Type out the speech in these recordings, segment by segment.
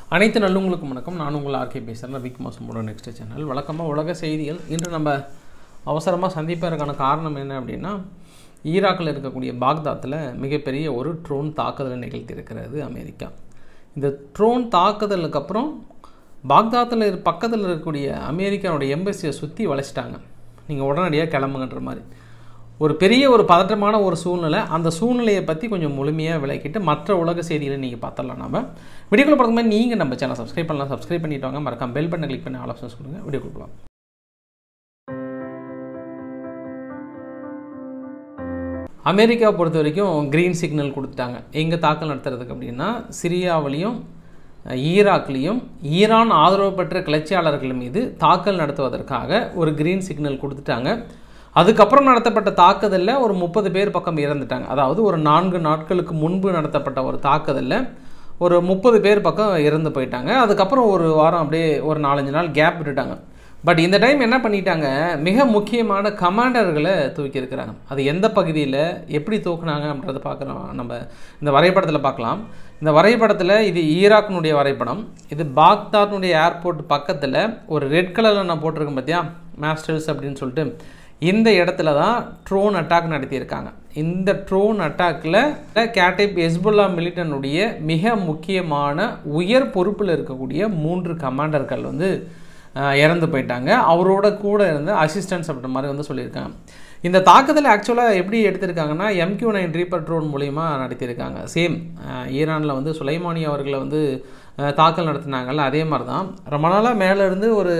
அனைத்து நல்லுங்களுக்கும் வணக்கம் நான் உங்கள் ஆர்கே பேசுகிறேன் விக் மாசமோட நெக்ஸ்ட் சேனல் வழக்கமாக உலக செய்திகள் இன்று நம்ம அவசரமாக சந்திப்பதற்கான காரணம் என்ன அப்படின்னா ஈராக்கில் இருக்கக்கூடிய பாக்தாத்தில் மிகப்பெரிய ஒரு ட்ரோன் தாக்குதலை நிகழ்த்தியிருக்கிறது அமெரிக்கா இந்த ட்ரோன் தாக்குதலுக்கு அப்புறம் பாக்தாத்தில் இரு பக்கத்தில் இருக்கக்கூடிய அமெரிக்காவுடைய எம்பசியை சுற்றி வளைச்சிட்டாங்க நீங்கள் உடனடியாக கிளம்புங்கன்ற மாதிரி ஒரு பெரிய ஒரு பதற்றமான ஒரு சூழ்நிலை அந்த சூழ்நிலையை பற்றி கொஞ்சம் முழுமையாக விளக்கிட்டு மற்ற உலக செய்திகளை நீங்கள் பார்த்துடலாம் நம்ம வீடியோக்குள்ள பார்க்கும் மாதிரி நீங்கள் நம்ம சேனல் சப்ஸ்கிரைப் பண்ணலாம் சப்ஸ்கிரைப் பண்ணிட்டு வாங்க மறக்காம பெல் பட்டனை கிளிக் பண்ணி ஆல் ஆப்ஷன்ஸ் கொடுங்க வீடியோ கொடுக்கலாம் அமெரிக்காவை பொறுத்த வரைக்கும் க்ரீன் சிக்னல் கொடுத்துட்டாங்க எங்கே தாக்கல் நடத்துறதுக்கு அப்படின்னா சிரியாவிலையும் ஈராக்லேயும் ஈரான் ஆதரவு பெற்ற கிளர்ச்சியாளர்கள் மீது தாக்கல் நடத்துவதற்காக ஒரு க்ரீன் சிக்னல் கொடுத்துட்டாங்க அதுக்கப்புறம் நடத்தப்பட்ட தாக்குதலில் ஒரு முப்பது பேர் பக்கம் இறந்துட்டாங்க அதாவது ஒரு நான்கு நாட்களுக்கு முன்பு நடத்தப்பட்ட ஒரு தாக்குதலில் ஒரு முப்பது பேர் பக்கம் இறந்து போயிட்டாங்க அதுக்கப்புறம் ஒரு வாரம் அப்படியே ஒரு நாலஞ்சு நாள் கேப் விட்டுட்டாங்க பட் இந்த டைம் என்ன பண்ணிட்டாங்க மிக முக்கியமான கமாண்டர்களை தூக்கியிருக்கிறாங்க அது எந்த பகுதியில் எப்படி தூக்குனாங்க அப்படின்றத பார்க்குறோம் நம்ம இந்த வரைபடத்தில் பார்க்கலாம் இந்த வரைபடத்தில் இது ஈராக்கினுடைய வரைபடம் இது பாக்தாத்னுடைய ஏர்போர்ட் பக்கத்தில் ஒரு ரெட் கலரில் நான் போட்டிருக்கேன் பார்த்தியா மாஸ்டர்ஸ் அப்படின்னு சொல்லிட்டு இந்த இடத்துல தான் ட்ரோன் அட்டாக் நடத்தியிருக்காங்க இந்த ட்ரோன் அட்டாக்கில் கேட்டைப் எஸ்புல்லா மிலிட்டனுடைய மிக முக்கியமான உயர் பொறுப்பில் இருக்கக்கூடிய மூன்று கமாண்டர்கள் வந்து இறந்து போயிட்டாங்க அவரோட கூட இருந்த அசிஸ்டன்ஸ் அப்படின்ற மாதிரி வந்து சொல்லியிருக்காங்க இந்த தாக்குதல் ஆக்சுவலாக எப்படி எடுத்திருக்காங்கன்னா எம்கியூ நைன் ரீப்பர் ட்ரோன் மூலிமா நடத்தியிருக்காங்க சேம் ஈரானில் வந்து சுலைமானி அவர்களை வந்து தாக்கல் நடத்தினாங்கல்ல அதே மாதிரி தான் ரொம்ப நாளாக மேலே இருந்து ஒரு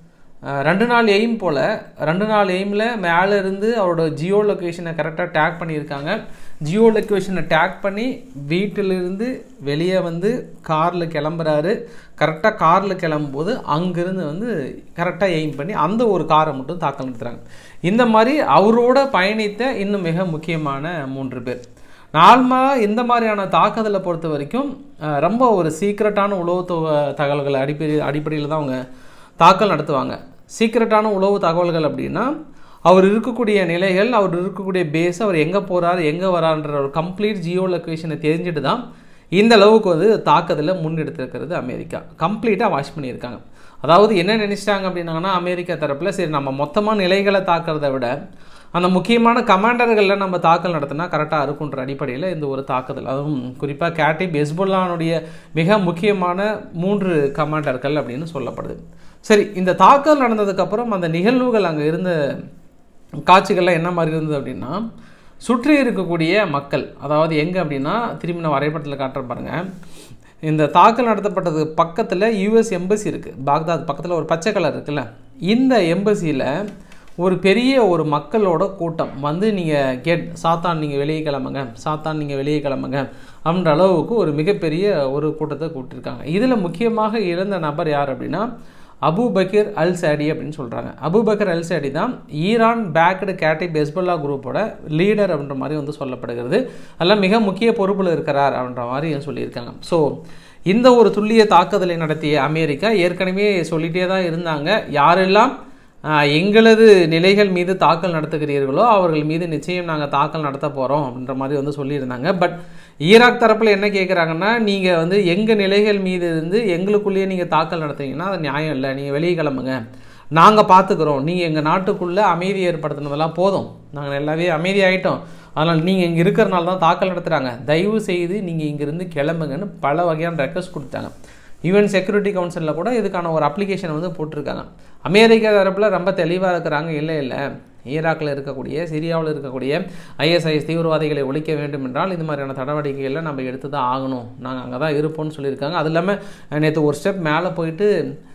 ரெண்டு நாள் எய்ம் போல் ரெண்டு நாள் எய்மில் மேலே இருந்து அவரோட ஜியோ லொக்கேஷனை கரெக்டாக டேக் பண்ணியிருக்காங்க ஜியோ லொக்கேஷனை டேக் பண்ணி வீட்டிலிருந்து வெளியே வந்து காரில் கிளம்புறாரு கரெக்டாக காரில் கிளம்பும்போது அங்கேருந்து வந்து கரெக்டாக எய்ம் பண்ணி அந்த ஒரு காரை மட்டும் தாக்கல் நடத்துகிறாங்க இந்த மாதிரி அவரோட பயணித்த இன்னும் மிக முக்கியமான மூன்று பேர் நார்மலாக இந்த மாதிரியான தாக்குதலை பொறுத்த வரைக்கும் ரொம்ப ஒரு சீக்ரெட்டான உளவு தகவல்கள் அடிப்படை அடிப்படையில் தான் அவங்க தாக்கல் நடத்துவாங்க சீக்ரெட்டான உளவு தகவல்கள் அப்படின்னா அவர் இருக்கக்கூடிய நிலைகள் அவர் இருக்கக்கூடிய பேஸ் அவர் எங்கே போகிறார் எங்கே வரான்ற ஒரு கம்ப்ளீட் ஜியோ லொக்கேஷனை தெரிஞ்சுட்டு தான் இந்த அளவுக்கு வந்து தாக்குதலில் முன்னெடுத்திருக்கிறது அமெரிக்கா கம்ப்ளீட்டாக வாஷ் பண்ணியிருக்காங்க அதாவது என்ன நினச்சிட்டாங்க அப்படின்னாங்கன்னா அமெரிக்கா தரப்பில் சரி நம்ம மொத்தமாக நிலைகளை தாக்கிறத விட அந்த முக்கியமான கமாண்டர்களில் நம்ம தாக்கல் நடத்தினா கரெக்டாக இருக்குன்ற அடிப்படையில் இந்த ஒரு தாக்குதல் அதுவும் குறிப்பாக கேட்டிப் எஸ்புல்லானுடைய மிக முக்கியமான மூன்று கமாண்டர்கள் அப்படின்னு சொல்லப்படுது சரி இந்த தாக்கல் நடந்ததுக்கப்புறம் அந்த நிகழ்வுகள் அங்கே இருந்த காட்சிகள்லாம் என்ன மாதிரி இருந்தது அப்படின்னா சுற்றி இருக்கக்கூடிய மக்கள் அதாவது எங்கே அப்படின்னா திரும்பி நான் வரைபடத்தில் காட்டுற பாருங்கள் இந்த தாக்கல் நடத்தப்பட்டது பக்கத்தில் யூஎஸ் எம்பசி இருக்குது பாக்தாத் பக்கத்தில் ஒரு பச்சை கலர் இருக்குல்ல இந்த எம்பசியில் ஒரு பெரிய ஒரு மக்களோட கூட்டம் வந்து நீங்கள் கேட் சாத்தான் நீங்கள் வெளியே கிளம்புங்க சாத்தான் நீங்கள் வெளியே கிளம்புங்க அப்படின்ற அளவுக்கு ஒரு மிகப்பெரிய ஒரு கூட்டத்தை கூப்பிட்டுருக்காங்க இதில் முக்கியமாக இறந்த நபர் யார் அப்படின்னா அபு பக்கீர் அல் சாடி அப்படின்னு சொல்கிறாங்க அபு பக்கர் அல் சாடி தான் ஈரான் பேக்டு கேட்டை பெஸ்பல்லா குரூப்போட லீடர் அப்படின்ற மாதிரி வந்து சொல்லப்படுகிறது அதெல்லாம் மிக முக்கிய பொறுப்பில் இருக்கிறார் அப்படின்ற மாதிரி சொல்லியிருக்காங்க ஸோ இந்த ஒரு துல்லிய தாக்குதலை நடத்திய அமெரிக்கா ஏற்கனவே சொல்லிகிட்டே தான் இருந்தாங்க யாரெல்லாம் எங்களது நிலைகள் மீது தாக்கல் நடத்துகிறீர்களோ அவர்கள் மீது நிச்சயம் நாங்கள் தாக்கல் நடத்த போகிறோம் அப்படின்ற மாதிரி வந்து சொல்லியிருந்தாங்க பட் ஈராக் தரப்பில் என்ன கேட்குறாங்கன்னா நீங்கள் வந்து எங்கள் நிலைகள் மீது இருந்து எங்களுக்குள்ளேயே நீங்கள் தாக்கல் நடத்துனீங்கன்னா அது நியாயம் இல்லை நீங்கள் வெளியே கிளம்புங்க நாங்கள் பார்த்துக்குறோம் நீங்கள் எங்கள் நாட்டுக்குள்ளே அமைதி ஏற்படுத்தினதெல்லாம் போதும் நாங்கள் எல்லாவே அமைதி ஆகிட்டோம் அதனால் நீங்கள் இங்கே இருக்கிறனால தான் தாக்கல் நடத்துகிறாங்க தயவு செய்து நீங்கள் இங்கேருந்து கிளம்புங்கன்னு பல வகையான ரெக்வஸ்ட் கொடுத்தாங்க யூஎன் செக்யூரிட்டி கவுன்சிலில் கூட இதுக்கான ஒரு அப்ளிகேஷன் வந்து போட்டிருக்காங்க அமெரிக்கா தரப்பில் ரொம்ப தெளிவாக இருக்கிறாங்க இல்லை இல்லை ஈராக்கில் இருக்கக்கூடிய சிரியாவில் இருக்கக்கூடிய ஐஎஸ்ஐஎஸ் தீவிரவாதிகளை ஒழிக்க வேண்டும் என்றால் இந்த மாதிரியான நடவடிக்கைகளை நம்ம எடுத்து தான் ஆகணும் நாங்கள் அங்கே தான் இருப்போம்னு சொல்லியிருக்காங்க அது இல்லாமல் நேற்று ஒரு ஸ்டெப் மேலே போயிட்டு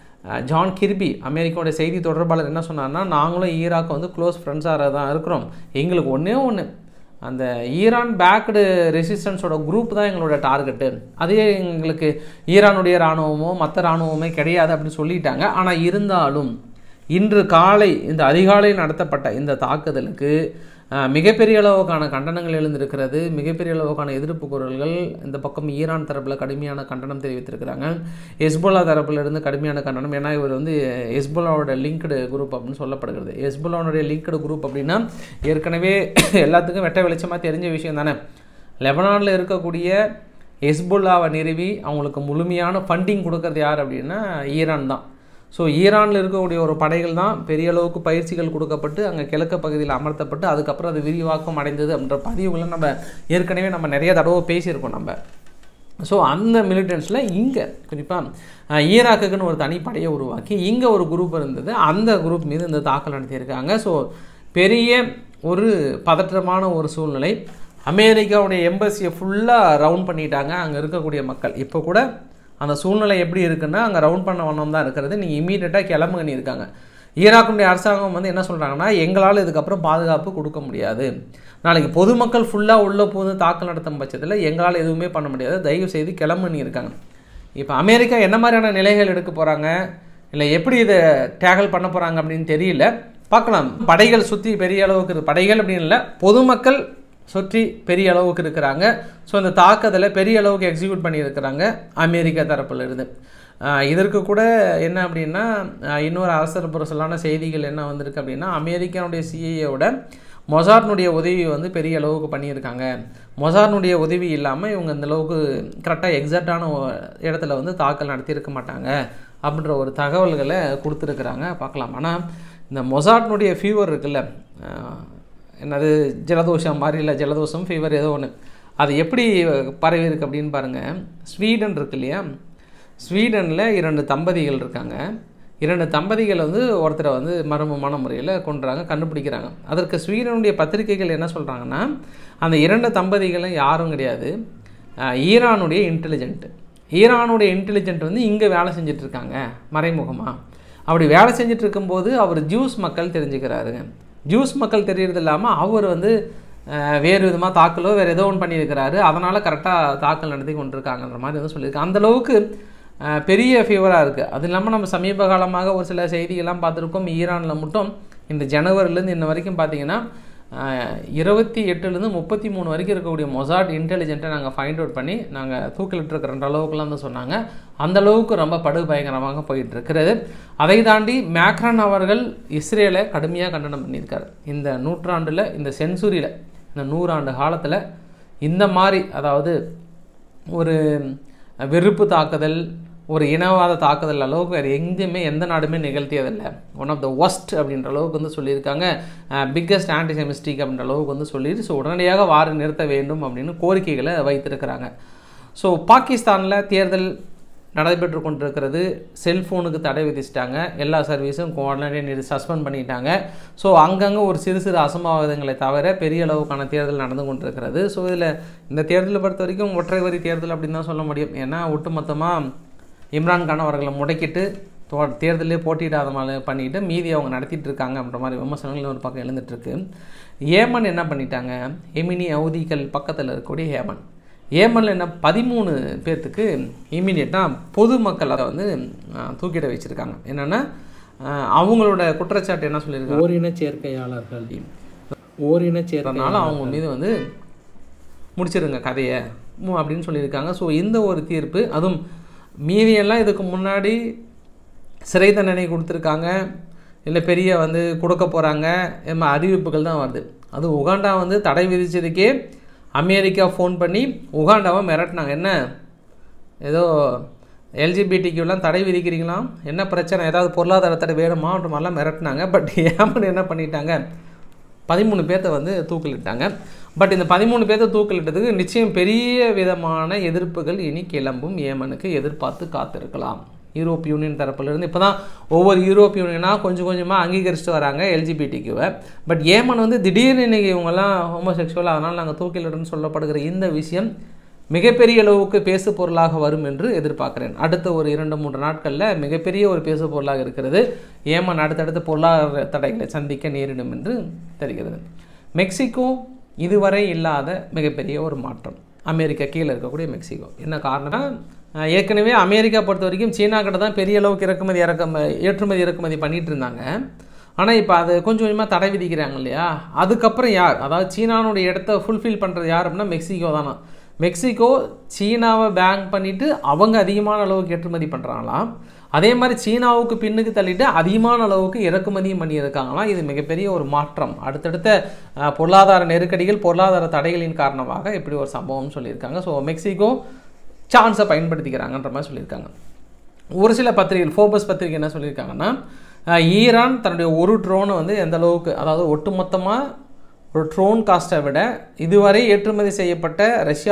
ஜான் கிர்பி அமெரிக்காவுடைய செய்தி தொடர்பாளர் என்ன சொன்னார்னா நாங்களும் ஈராக்கை வந்து க்ளோஸ் ஃப்ரெண்ட்ஸாக தான் இருக்கிறோம் எங்களுக்கு ஒன்றே ஒன்று அந்த ஈரான் பேக்டு ரெசிஸ்டன்ஸோட குரூப் தான் எங்களோட டார்கெட்டு அதே எங்களுக்கு ஈரானுடைய இராணுவமோ மற்ற இராணுவமே கிடையாது அப்படின்னு சொல்லிட்டாங்க ஆனால் இருந்தாலும் இன்று காலை இந்த அதிகாலையில் நடத்தப்பட்ட இந்த தாக்குதலுக்கு மிகப்பெரிய அளவுக்கான கண்டனங்கள் எழுந்திருக்கிறது மிகப்பெரிய அளவுக்கான எதிர்ப்பு குரல்கள் இந்த பக்கம் ஈரான் தரப்பில் கடுமையான கண்டனம் தெரிவித்திருக்கிறாங்க எஸ்போலா தரப்பிலிருந்து கடுமையான கண்டனம் ஏன்னா இவர் வந்து எஸ்போலாவோட லிங்க்டு குரூப் அப்படின்னு சொல்லப்படுகிறது எஸ்போலாவுடைய லிங்க்டு குரூப் அப்படின்னா ஏற்கனவே எல்லாத்துக்கும் வெட்ட வெளிச்சமாக தெரிஞ்ச விஷயம் தானே லெபனானில் இருக்கக்கூடிய ஹெஸ்புல்லாவை நிறுவி அவங்களுக்கு முழுமையான ஃபண்டிங் கொடுக்கறது யார் அப்படின்னா ஈரான் தான் ஸோ ஈரானில் இருக்கக்கூடிய ஒரு படைகள் தான் பெரிய அளவுக்கு பயிற்சிகள் கொடுக்கப்பட்டு அங்கே கிழக்கு பகுதியில் அமர்த்தப்பட்டு அதுக்கப்புறம் அது விரிவாக்கம் அடைந்தது அப்படின்ற பதிவுகளை நம்ம ஏற்கனவே நம்ம நிறைய தடவை பேசியிருக்கோம் நம்ம ஸோ அந்த மிலிட்டன்ஸில் இங்கே குறிப்பாக ஈராக்குக்குன்னு ஒரு தனிப்படையை உருவாக்கி இங்கே ஒரு குரூப் இருந்தது அந்த குரூப் மீது இந்த தாக்கல் நடத்தியிருக்காங்க ஸோ பெரிய ஒரு பதற்றமான ஒரு சூழ்நிலை அமெரிக்காவுடைய எம்பசியை ஃபுல்லாக ரவுண்ட் பண்ணிட்டாங்க அங்கே இருக்கக்கூடிய மக்கள் இப்போ கூட அந்த சூழ்நிலை எப்படி இருக்குன்னா அங்கே ரவுண்ட் பண்ண வண்ணம் தான் இருக்கிறது நீங்கள் இமீடியட்டாக கிளம்புங்கன்னு இருக்காங்க ஈராக்குடைய அரசாங்கம் வந்து என்ன சொல்கிறாங்கன்னா எங்களால் இதுக்கப்புறம் பாதுகாப்பு கொடுக்க முடியாது நாளைக்கு பொதுமக்கள் ஃபுல்லாக உள்ள போது தாக்கல் நடத்தும் பட்சத்தில் எங்களால் எதுவுமே பண்ண முடியாது தயவு செய்து கிளம்புன்னு இருக்காங்க இப்போ அமெரிக்கா என்ன மாதிரியான நிலைகள் எடுக்க போகிறாங்க இல்லை எப்படி இதை டேகல் பண்ண போகிறாங்க அப்படின்னு தெரியல பார்க்கலாம் படைகள் சுற்றி பெரிய அளவுக்கு இருக்கு படைகள் அப்படின்னு இல்லை பொதுமக்கள் சுற்றி பெரிய அளவுக்கு இருக்கிறாங்க ஸோ இந்த தாக்குதலை பெரிய அளவுக்கு எக்ஸிக்யூட் பண்ணியிருக்கிறாங்க அமெரிக்கா தரப்புல இருந்து ஆஹ் இதற்கு கூட என்ன அப்படின்னா ஆஹ் இன்னொரு அவசர புரசலான செய்திகள் என்ன வந்திருக்கு அப்படின்னா அமெரிக்காவுடைய சிஐயோட மொசார்னுடைய உதவி வந்து பெரிய அளவுக்கு பண்ணியிருக்காங்க மொசார்னுடைய உதவி இல்லாமல் இவங்க இந்த அளவுக்கு கரெக்டாக எக்ஸாக்டான இடத்துல வந்து தாக்கல் நடத்தியிருக்க மாட்டாங்க அப்படின்ற ஒரு தகவல்களை கொடுத்துருக்குறாங்க பார்க்கலாம் ஆனால் இந்த மொசார்னுடைய ஃபீவர் இருக்குல்ல ஆஹ் என்னது ஜலதோஷம் மாதிரி இல்லை ஜலதோஷம் ஃபீவர் ஏதோ ஒன்று அது எப்படி பரவி இருக்கு அப்படின்னு பாருங்கள் ஸ்வீடன் இருக்கு இல்லையா ஸ்வீடனில் இரண்டு தம்பதிகள் இருக்காங்க இரண்டு தம்பதிகள் வந்து ஒருத்தரை வந்து மர்மமான முறையில் கொண்டுறாங்க கண்டுபிடிக்கிறாங்க அதற்கு ஸ்வீடனுடைய பத்திரிகைகள் என்ன சொல்கிறாங்கன்னா அந்த இரண்டு தம்பதிகளும் யாரும் கிடையாது அஹ், ஈரானுடைய இன்டெலிஜென்ட்டு ஈரானுடைய இன்டெலிஜென்ட் வந்து இங்கே வேலை செஞ்சுட்டு இருக்காங்க மறைமுகமாக அப்படி வேலை செஞ்சுட்டு இருக்கும்போது அவர் ஜூஸ் மக்கள் தெரிஞ்சுக்கிறாருங்க ஜூஸ் மக்கள் தெரியறது இல்லாமல் அவர் வந்து அஹ், வேறு விதமாக தாக்கலோ வேறு ஏதோ ஒன்று பண்ணியிருக்கிறாரு அதனால் கரெக்டாக தாக்கல் நடத்தி கொண்டிருக்காங்கன்ற மாதிரி வந்து சொல்லியிருக்காங்க அந்தளவுக்கு அஹ், பெரிய ஃபீவராக இருக்குது அது இல்லாமல் நம்ம சமீப காலமாக ஒரு சில செய்திகள்லாம் பார்த்துருக்கோம் ஈரானில் மட்டும் இந்த ஜனவரிலேருந்து இன்ன வரைக்கும் பார்த்தீங்கன்னா இருபத்தி எட்டுலேருந்து முப்பத்தி மூணு வரைக்கும் இருக்கக்கூடிய மொசாட் இன்டெலிஜென்ட்டை நாங்கள் ஃபைண்ட் அவுட் பண்ணி நாங்கள் தூக்கிலிட்டுருக்கிற அளவுக்குலாம் வந்து சொன்னாங்க அந்த அளவுக்கு ரொம்ப படு பயங்கரமாக போயிட்டு இருக்கிறது அதை தாண்டி மேக்ரான் அவர்கள் இஸ்ரேலை கடுமையாக கண்டனம் பண்ணியிருக்காரு இந்த நூற்றாண்டில் இந்த சென்சுரியில் இந்த நூறாண்டு காலத்தில் இந்த மாதிரி அதாவது ஒரு வெறுப்பு தாக்குதல் ஒரு இனவாத தாக்குதல் அளவுக்கு வேறு எங்கேயுமே எந்த நாடுமே நிகழ்த்தியதில்லை ஒன் ஆஃப் த ஒஸ்ட் அப்படின்ற அளவுக்கு வந்து சொல்லியிருக்காங்க பிக்கஸ்ட் ஆன்டிசெமிஸ்டிக் அப்படின்ற அளவுக்கு வந்து சொல்லிட்டு ஸோ உடனடியாக வார நிறுத்த வேண்டும் அப்படின்னு கோரிக்கைகளை வைத்திருக்கிறாங்க ஸோ பாகிஸ்தானில் தேர்தல் நடைபெற்று கொண்டிருக்கிறது செல்ஃபோனுக்கு தடை விதிச்சிட்டாங்க எல்லா சர்வீஸும் உடனடியாக நிறு சஸ்பெண்ட் பண்ணிட்டாங்க ஸோ அங்கங்கே ஒரு சிறு சிறு அசம்பாவிதங்களை தவிர பெரிய அளவுக்கான தேர்தல் நடந்து கொண்டிருக்கிறது ஸோ இதில் இந்த தேர்தலை பொறுத்த வரைக்கும் ஒற்றை வரி தேர்தல் அப்படின்னு தான் சொல்ல முடியும் ஏன்னா ஒட்டுமொத்தமாக இம்ரான்கான் அவர்களை முடக்கிட்டு தோ தேர்தலே போட்டியிடாத மாதிரி பண்ணிட்டு மீதி அவங்க நடத்திட்டு இருக்காங்க அப்படின்ற மாதிரி விமர்சனங்கள் ஒரு பக்கம் எழுந்துட்டுருக்கு ஏமன் என்ன பண்ணிட்டாங்க எமினி அவுதிகள் பக்கத்தில் இருக்கக்கூடிய ஏமன் ஏமனில் என்ன பதிமூணு பேர்த்துக்கு இமீடியட்டாக பொதுமக்கள் அதை வந்து அஹ், தூக்கிட வச்சுருக்காங்க என்னென்னா அவங்களோட குற்றச்சாட்டு என்ன சொல்லியிருக்காங்க ஓரின சேர்க்கையாளர்கள் ஓரின அதனால அவங்க மீது வந்து முடிச்சிருங்க கதையை மு- அப்படின்னு சொல்லியிருக்காங்க ஸோ இந்த ஒரு தீர்ப்பு அதுவும் மீதியெல்லாம் இதுக்கு முன்னாடி சிறை தண்டனை கொடுத்துருக்காங்க இல்லை பெரிய வந்து கொடுக்க போகிறாங்க இந்த அறிவிப்புகள் தான் வருது அது உகாண்டா வந்து தடை விதிச்சதுக்கே அமெரிக்கா ஃபோன் பண்ணி உகாண்டாவை மிரட்டினாங்க என்ன ஏதோ எல்ஜிபிடிக்குலாம் தடை விதிக்கிறீங்களாம் என்ன பிரச்சனை ஏதாவது பொருளாதார தடை வேணுமான்ற மாதிரிலாம் மிரட்டினாங்க பட் ஏமன் என்ன பண்ணிட்டாங்க பதிமூணு பேர்த்த வந்து தூக்கிலிட்டாங்க பட் இந்த பதிமூணு பேர்த்த தூக்கிலிட்டதுக்கு நிச்சயம் பெரிய விதமான எதிர்ப்புகள் இனி கிளம்பும் ஏமனுக்கு எதிர்பார்த்து காத்திருக்கலாம் யூரோப் யூனியன் தரப்புலேருந்து இப்போ தான் ஒவ்வொரு யூரோப் யூனியனாக கொஞ்சம் கொஞ்சமாக அங்கீகரிச்சுட்டு வராங்க எல்ஜிபிடிக்குவை பட் ஏமன் வந்து திடீர்னு இன்னைக்கு இவங்கெல்லாம் ஹோமோசெக்சுவல் அதனால் நாங்கள் தூக்கிலிடுன்னு சொல்லப்படுகிற இந்த விஷயம் மிகப்பெரிய அளவுக்கு பேசு பொருளாக வரும் என்று எதிர்பார்க்கிறேன் அடுத்த ஒரு இரண்டு மூன்று நாட்களில் மிகப்பெரிய ஒரு பேசு பொருளாக இருக்கிறது ஏமன் அடுத்தடுத்து பொருளாதார தடைகளை சந்திக்க நேரிடும் என்று தெரிகிறது மெக்சிகோ இதுவரை இல்லாத மிகப்பெரிய ஒரு மாற்றம் அமெரிக்கா கீழே இருக்கக்கூடிய மெக்சிகோ என்ன காரணம்னா அஹ், ஏற்கனவே அமெரிக்கா பொறுத்த வரைக்கும் சீனா கிட்ட தான் பெரிய அளவுக்கு இறக்குமதி இறக்கும ஏற்றுமதி இறக்குமதி பண்ணிட்டு இருந்தாங்க ஆனால் இப்போ அது கொஞ்சம் கொஞ்சமாக தடை விதிக்கிறாங்க இல்லையா அதுக்கப்புறம் யார் அதாவது சீனானுடைய இடத்த ஃபுல்ஃபில் பண்ணுறது யார் அப்படின்னா மெக்சிகோ தானா மெக்சிகோ சீனாவை பேங்க் பண்ணிட்டு அவங்க அதிகமான அளவுக்கு ஏற்றுமதி பண்ணுறாங்களாம் அதே மாதிரி சீனாவுக்கு பின்னுக்கு தள்ளிட்டு அதிகமான அளவுக்கு இறக்குமதியும் பண்ணியிருக்காங்களாம் இது மிகப்பெரிய ஒரு மாற்றம் அடுத்தடுத்த அஹ், பொருளாதார நெருக்கடிகள் பொருளாதார தடைகளின் காரணமாக இப்படி ஒரு சம்பவம் சொல்லியிருக்காங்க ஸோ மெக்சிகோ சான்ஸை பயன்படுத்திக்கிறாங்கன்ற மாதிரி சொல்லியிருக்காங்க ஒரு சில பத்திரிகைகள் ஃபோபஸ் பத்திரிகை என்ன சொல்லியிருக்காங்கன்னா அஹ், ஈரான் தன்னுடைய ஒரு ட்ரோனை வந்து எந்த அளவுக்கு அதாவது ஒட்டுமொத்தமாக ஒரு ட்ரோன் காஸ்ட்டை விட இதுவரை ஏற்றுமதி செய்யப்பட்ட ரஷ்யா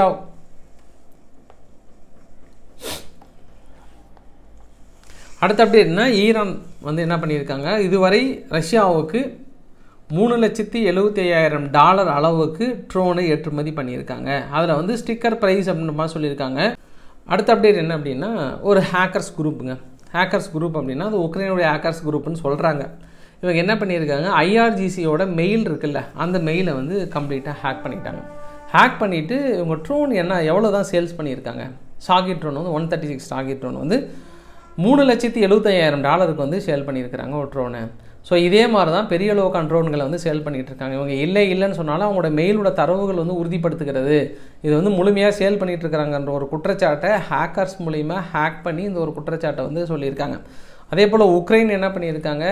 அடுத்த அப்டேட்னா ஈரான் வந்து என்ன பண்ணியிருக்காங்க இதுவரை ரஷ்யாவுக்கு மூணு லட்சத்தி எழுபத்தி ஐயாயிரம் டாலர் அளவுக்கு ட்ரோனை ஏற்றுமதி பண்ணியிருக்காங்க அதில் வந்து ஸ்டிக்கர் ப்ரைஸ் அப்படின்ற மாதிரி சொல்லியிருக்காங்க அடுத்த அப்டேட் என்ன அப்படின்னா ஒரு ஹேக்கர்ஸ் குரூப்புங்க ஹேக்கர்ஸ் குரூப் அப்படின்னா அது உக்ரைனுடைய ஹேக்கர்ஸ் குரூப்னு சொல்கிறாங்க இவங்க என்ன பண்ணியிருக்காங்க ஐஆர்ஜிசியோட மெயில் இருக்குல்ல அந்த மெயிலை வந்து கம்ப்ளீட்டாக ஹேக் பண்ணிட்டாங்க ஹேக் பண்ணிவிட்டு இவங்க ட்ரோன் என்ன எவ்வளோ தான் சேல்ஸ் பண்ணியிருக்காங்க சாகி ட்ரோன் வந்து ஒன் தேர்ட்டி சிக்ஸ் சாகி ட்ரோன் வந்து மூணு லட்சத்தி எழுபத்தையாயிரம் டாலருக்கு வந்து சேல் பண்ணியிருக்கிறாங்க ஒரு ட்ரோனை ஸோ இதே மாதிரி தான் பெரிய அளவுக்கான ட்ரோன்களை வந்து சேல் பண்ணிட்டு இருக்காங்க இவங்க இல்லை இல்லைன்னு சொன்னாலும் அவங்களோட மெயிலோட தரவுகள் வந்து உறுதிப்படுத்துகிறது இது வந்து முழுமையாக சேல் பண்ணிட்டு இருக்கிறாங்கன்ற ஒரு குற்றச்சாட்டை ஹேக்கர்ஸ் மூலிமா ஹேக் பண்ணி இந்த ஒரு குற்றச்சாட்டை வந்து சொல்லியிருக்காங்க அதே போல் உக்ரைன் என்ன பண்ணியிருக்காங்க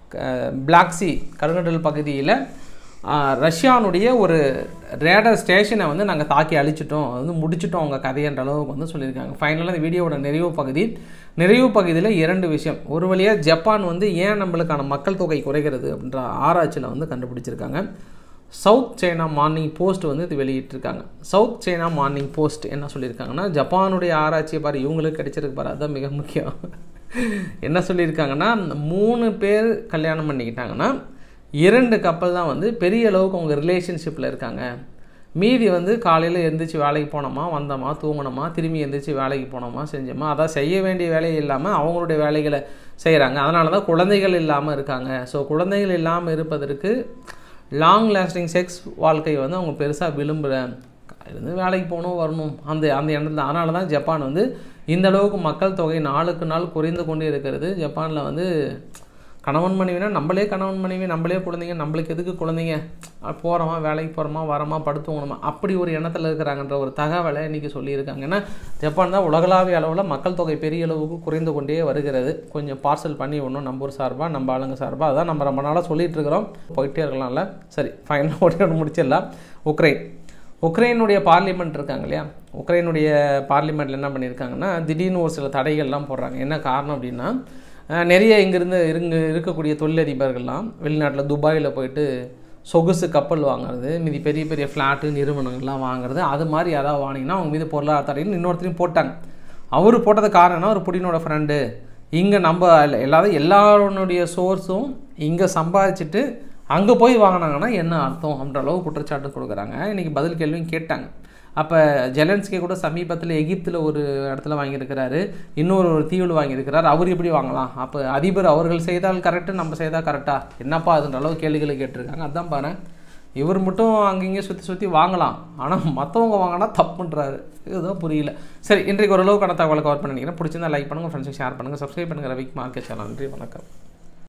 பிளாக் சி கருங்கடல் பகுதியில் ஆஹ், ரஷ்யானுடைய ஒரு ரேடர் ஸ்டேஷனை வந்து நாங்கள் தாக்கி அழிச்சிட்டோம் அது வந்து முடிச்சிட்டோம் அவங்க கதைன்ற அளவுக்கு வந்து சொல்லியிருக்காங்க ஃபைனலாக இந்த வீடியோவோட நிறைவு பகுதி நிறைவு பகுதியில் இரண்டு விஷயம் ஒரு வழியாக ஜப்பான் வந்து ஏன் நம்மளுக்கான மக்கள் தொகை குறைகிறது அப்படின்ற ஆராய்ச்சியில் வந்து கண்டுபிடிச்சிருக்காங்க சவுத் சைனா மார்னிங் போஸ்ட் வந்து இது வெளியிட்டிருக்காங்க சவுத் சைனா மார்னிங் போஸ்ட் என்ன சொல்லியிருக்காங்கன்னா ஜப்பானுடைய ஆராய்ச்சியை பாரு இவங்களுக்கு கிடைச்சிருக்கு பாரு அதுதான் மிக முக்கியம் என்ன சொல்லியிருக்காங்கன்னா மூணு பேர் கல்யாணம் பண்ணிக்கிட்டாங்கன்னா இரண்டு கப்பல் தான் வந்து பெரிய அளவுக்கு அவங்க ரிலேஷன்ஷிப்பில் இருக்காங்க மீதி வந்து காலையில் எந்திரிச்சு வேலைக்கு போனோமா வந்தோமா தூங்கினோமா திரும்பி எந்திரிச்சு வேலைக்கு போனோமா செஞ்சோமா அதான் செய்ய வேண்டிய வேலையை இல்லாமல் அவங்களுடைய வேலைகளை செய்கிறாங்க அதனால தான் குழந்தைகள் இல்லாமல் இருக்காங்க ஸோ குழந்தைகள் இல்லாமல் இருப்பதற்கு லாங் லாஸ்டிங் செக்ஸ் வாழ்க்கை வந்து அவங்க பெருசாக விரும்புகிறேன் இருந்து வேலைக்கு போகணும் வரணும் அந்த அந்த எண்ணத்தில் அதனால தான் ஜப்பான் வந்து இந்த அளவுக்கு மக்கள் தொகை நாளுக்கு நாள் குறைந்து கொண்டே இருக்கிறது ஜப்பானில் வந்து கணவன் மனைவினா நம்மளே கணவன் மனைவி நம்மளே குழந்தைங்க நம்மளுக்கு எதுக்கு குழந்தைங்க போகிறோமா வேலைக்கு போகிறோமா வரமா படுத்துவோமா அப்படி ஒரு எண்ணத்தில் இருக்கிறாங்கன்ற ஒரு தகவலை இன்றைக்கி சொல்லியிருக்காங்க ஏன்னா ஜப்பான் தான் உலகளாவிய அளவில் மக்கள் தொகை பெரிய அளவுக்கு குறைந்து கொண்டே வருகிறது கொஞ்சம் பார்சல் பண்ணி விடணும் நம்ம ஊர் சார்பாக நம்ம ஆளுங்க சார்பாக அதான் நம்ம ரொம்ப நாளாக சொல்லிட்டு இருக்கிறோம் போயிட்டே இருக்கலாம்ல சரி ஃபைனல் ஒரே ஒன்று முடிச்சிடலாம் உக்ரைன் உக்ரைனுடைய பார்லிமெண்ட் இருக்காங்க இல்லையா உக்ரைனுடைய பார்லிமெண்ட்டில் என்ன பண்ணியிருக்காங்கன்னா திடீர்னு ஒரு சில தடைகள்லாம் போடுறாங்க என்ன காரணம் அப்படின்னா அஹ், நிறைய இங்கேருந்து இருங்க இருக்கக்கூடிய தொழிலதிபர்கள்லாம் வெளிநாட்டில் துபாயில் போயிட்டு சொகுசு கப்பல் வாங்குறது மீதி பெரிய பெரிய ஃப்ளாட்டு நிறுவனங்கள்லாம் வாங்குறது அது மாதிரி யாராவது வாங்கினீங்கன்னா அவங்க மீது பொருளாதார தடைன்னு இன்னொருத்தரையும் போட்டாங்க அவர் போட்டது காரணம் ஒரு புடினோட ஃப்ரெண்டு இங்கே நம்ம எல்லாரும் எல்லாருடைய சோர்ஸும் இங்கே சம்பாதிச்சுட்டு அங்கே போய் வாங்கினாங்கன்னா என்ன அர்த்தம் அப்படின்ற அளவு குற்றச்சாட்டு கொடுக்குறாங்க இன்றைக்கி பதில் கேள்வியும் கேட்டாங்க அப்போ ஜெலன்ஸ்கே கூட சமீபத்தில் எகிப்தில் ஒரு இடத்துல வாங்கியிருக்கிறாரு இன்னொரு ஒரு தீவில் வாங்கியிருக்கிறார் அவர் எப்படி வாங்கலாம் அப்போ அதிபர் அவர்கள் செய்தால் கரெக்டு நம்ம செய்தால் கரெக்டா என்னப்பா அதுன்ற அளவு கேள்விகளை கேட்டிருக்காங்க அதான் பாரு இவர் மட்டும் அங்கங்கே சுற்றி சுற்றி வாங்கலாம் ஆனால் மற்றவங்க வாங்கினா தப்புன்றாரு இதுதான் புரியல சரி இன்றைக்கு ஓரளவுக்கான தகவலை கவர் பண்ணி நினைக்கிறேன் பிடிச்சிருந்தா லைக் பண்ணுங்கள் ஃப்ரெண்ட்ஸுக்கு ஷேர் பண்ணுங்கள் சப்ஸ்கிரைப் பண்ணுங்கள் ரவிக் மார்க்கெட் சேனல் நன்றி வணக்கம்